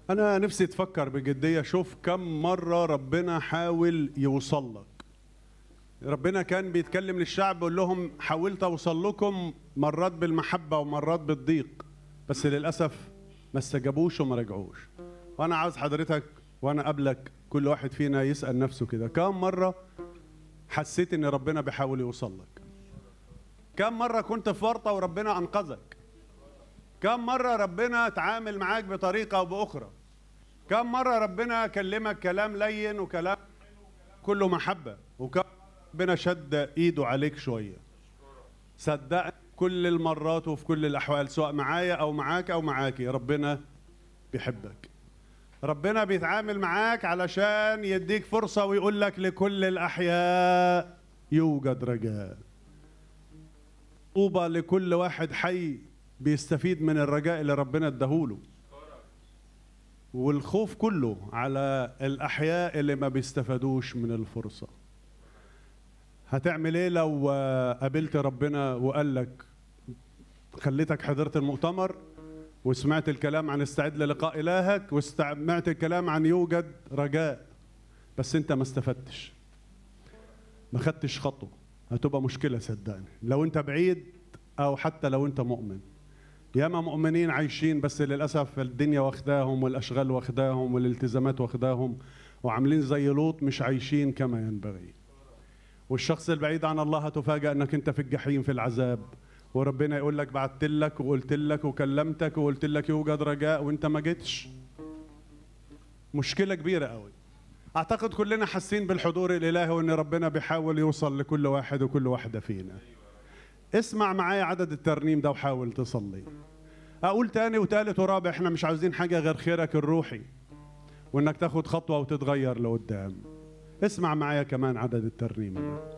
أنا نفسي تفكر بجدية شوف كم مرة ربنا حاول يوصل لك ربنا كان بيتكلم للشعب بيقول لهم حاولت أوصل لكم مرات بالمحبة ومرات بالضيق بس للأسف ما استجابوش وما رجعوش وأنا عاوز حضرتك وأنا قبلك كل واحد فينا يسأل نفسه كده كم مرة حسيت إن ربنا بيحاول يوصل لك كم مرة كنت في ورطة وربنا أنقذك كم مرة ربنا اتعامل معاك بطريقة أو بأخرى كم مرة ربنا كلمك كلام لين وكلام كله محبة وكم ربنا شد إيده عليك شوية صدقني كل المرات وفي كل الأحوال سواء معايا أو معاك أو معاكي ربنا بيحبك ربنا بيتعامل معاك علشان يديك فرصة ويقول لك لكل الأحياء يوجد رجاء طوبى لكل واحد حي بيستفيد من الرجاء اللي ربنا اداهوله والخوف كله على الأحياء اللي ما بيستفادوش من الفرصة هتعمل ايه لو آه، قابلت ربنا وقال لك خليتك حضرت المؤتمر وسمعت الكلام عن استعد للقاء إلهك وسمعت الكلام عن يوجد رجاء بس انت ما استفدتش ما خدتش خطوة هتبقى مشكلة صدقني لو انت بعيد او حتى لو انت مؤمن ياما مؤمنين عايشين بس للأسف الدنيا واخداهم والأشغال واخداهم والالتزامات واخداهم وعاملين زي لوط مش عايشين كما ينبغي والشخص البعيد عن الله هتفاجأ انك انت في الجحيم في العذاب وربنا يقول لك بعت لك وقلت لك وكلمتك وقلت لك يوجد رجاء وانت ما جيتش مشكلة كبيرة قوي اعتقد كلنا حاسين بالحضور الالهي وان ربنا بيحاول يوصل لكل واحد وكل واحدة فينا اسمع معايا عدد الترنيم ده وحاول تصلي اقول تاني وتالت ورابع احنا مش عاوزين حاجة غير خيرك الروحي وانك تاخد خطوة وتتغير لقدام اسمع معايا كمان عدد الترنيم ده